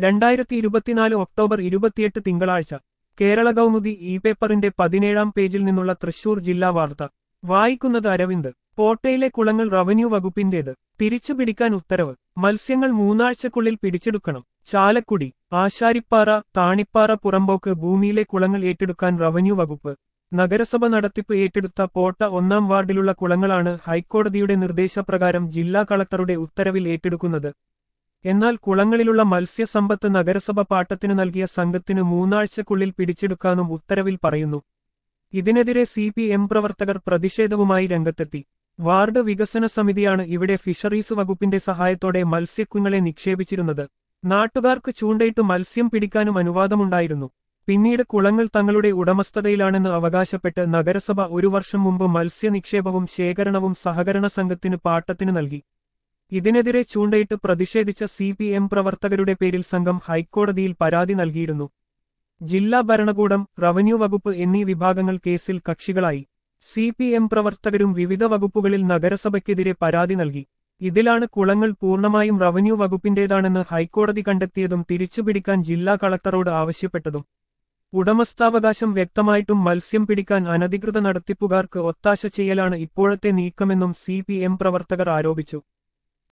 രണ്ടായിരത്തി ഇരുപത്തിനാല് ഒക്ടോബർ ഇരുപത്തിയെട്ട് തിങ്കളാഴ്ച കേരള കൗമുദി ഇ പേപ്പറിന്റെ പതിനേഴാം പേജിൽ നിന്നുള്ള തൃശൂർ ജില്ലാ വാർത്ത വായിക്കുന്നത് അരവിന്ദ് പോട്ടയിലെ കുളങ്ങൾ റവന്യൂ വകുപ്പിന്റേത് തിരിച്ചുപിടിക്കാൻ ഉത്തരവ് മത്സ്യങ്ങൾ മൂന്നാഴ്ചക്കുള്ളിൽ പിടിച്ചെടുക്കണം ചാലക്കുടി ആശാരിപ്പാറ താണിപ്പാറ പുറമ്പോക്ക് ഭൂമിയിലെ കുളങ്ങൾ ഏറ്റെടുക്കാൻ റവന്യൂ വകുപ്പ് നഗരസഭ നടത്തിപ്പ് ഏറ്റെടുത്ത പോട്ട ഒന്നാം വാർഡിലുള്ള കുളങ്ങളാണ് ഹൈക്കോടതിയുടെ നിർദ്ദേശപ്രകാരം ജില്ലാ കളക്ടറുടെ ഉത്തരവിൽ ഏറ്റെടുക്കുന്നത് എന്നാൽ കുളങ്ങളിലുള്ള മത്സ്യസമ്പത്ത് നഗരസഭ പാട്ടത്തിന് നൽകിയ സംഘത്തിന് മൂന്നാഴ്ചക്കുള്ളിൽ പിടിച്ചെടുക്കാനും ഉത്തരവിൽ പറയുന്നു ഇതിനെതിരെ സി പി എം പ്രവർത്തകർ പ്രതിഷേധവുമായി രംഗത്തെത്തി വാർഡ് വികസന സമിതിയാണ് ഇവിടെ ഫിഷറീസ് വകുപ്പിന്റെ സഹായത്തോടെ മത്സ്യക്കുങ്ങളെ നിക്ഷേപിച്ചിരുന്നത് നാട്ടുകാർക്ക് ചൂണ്ടയിട്ട് മത്സ്യം പിടിക്കാനും അനുവാദമുണ്ടായിരുന്നു പിന്നീട് കുളങ്ങൾ തങ്ങളുടെ ഉടമസ്ഥതയിലാണെന്ന് അവകാശപ്പെട്ട് നഗരസഭ ഒരു വർഷം മുമ്പ് മത്സ്യനിക്ഷേപവും ശേഖരണവും സഹകരണ സംഘത്തിന് പാട്ടത്തിന് നൽകി ഇതിനെതിരെ ചൂണ്ടയിട്ട് പ്രതിഷേധിച്ച സി പി എം പ്രവർത്തകരുടെ പേരിൽ സംഘം ഹൈക്കോടതിയിൽ പരാതി നൽകിയിരുന്നു ജില്ലാ ഭരണകൂടം റവന്യൂ വകുപ്പ് എന്നീ വിഭാഗങ്ങൾ കേസിൽ കക്ഷികളായി സി പി എം പ്രവർത്തകരും വിവിധ വകുപ്പുകളിൽ നഗരസഭയ്ക്കെതിരെ പരാതി നൽകി ഇതിലാണ് കുളങ്ങൾ പൂർണ്ണമായും റവന്യൂ വകുപ്പിന്റേതാണെന്ന് ഹൈക്കോടതി കണ്ടെത്തിയതും തിരിച്ചുപിടിക്കാൻ ജില്ലാ കളക്ടറോട് ആവശ്യപ്പെട്ടതും ഉടമസ്ഥാവകാശം വ്യക്തമായിട്ടും മത്സ്യം പിടിക്കാൻ അനധികൃത നടത്തിപ്പുകാർക്ക് ഒത്താശ ചെയ്യലാണ് ഇപ്പോഴത്തെ നീക്കമെന്നും സി പ്രവർത്തകർ ആരോപിച്ചു